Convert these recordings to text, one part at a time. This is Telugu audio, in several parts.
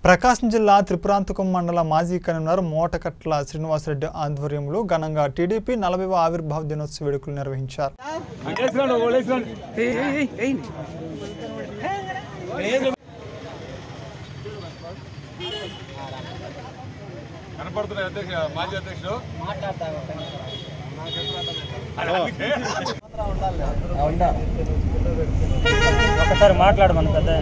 ప్రకాశం జిల్లా త్రిపురాంతకం మండల మాజీ కన్వీనర్ మోటకట్ల శ్రీనివాసరెడ్డి ఆధ్వర్యంలో ఘనంగా టీడీపీ నలభైవ ఆవిర్భావ దినోత్సవ వేడుకలు నిర్వహించారు కనపడుతున్నాయి అధ్యక్ష మాజీ అధ్యక్షుడు ఒకసారి మాట్లాడమను పెద్ద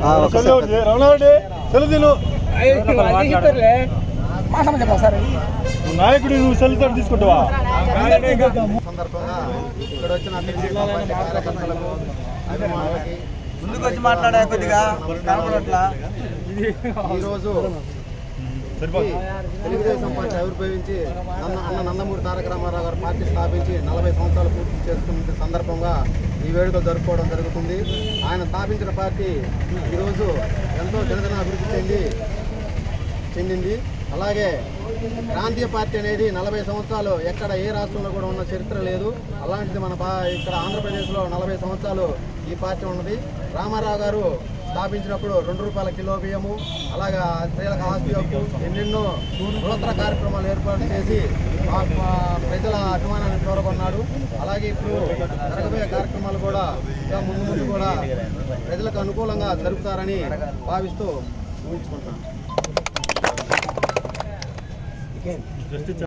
నాయకుడు నువ్వు సెల్తో తీసుకుంటావా సందర్భంగా ఇక్కడ వచ్చిన అన్ని పార్టీ కార్యకర్తలకు అభిమానులకి ముందుకు వచ్చి మాట్లాడే కొద్దిగా కనపడట్లా ఈరోజు ఈ తెలుగుదేశం పార్టీ ఆవిర్భవించి నన్న అన్న నందమూరి తారక రామారావు గారు పార్టీ స్థాపించి నలభై సంవత్సరాలు పూర్తి చేసుకున్న సందర్భంగా ఈ వేడుకలు జరుపుకోవడం జరుగుతుంది ఆయన స్థాపించిన పార్టీ ఈరోజు ఎంతో దినదిన అభివృద్ధి చెంది చెందింది అలాగే ప్రాంతీయ పార్టీ అనేది నలభై సంవత్సరాలు ఎక్కడ ఏ రాష్ట్రంలో కూడా ఉన్న చరిత్ర లేదు అలాంటిది మన పా ఇక్కడ ఆంధ్రప్రదేశ్లో నలభై సంవత్సరాలు ఈ పార్టీ ఉన్నది రామారావు గారు స్థాపించినప్పుడు రెండు రూపాయల కిలో బియ్యము అలాగా స్త్రీలకు ఆస్తి హక్కు ఎన్నెన్నో నూతన కార్యక్రమాలు ఏర్పాటు చేసి ఆ- ఆ ప్రజల అభిమానాన్ని చూరగొన్నాడు అలాగే ఇప్పుడు జరగబోయే కార్యక్రమాలు కూడా ఇంకా ముందు ముందు కూడా ప్రజలకు అనుకూలంగా జరుపుతారని భావిస్తూ ఊహించుకుంటున్నాను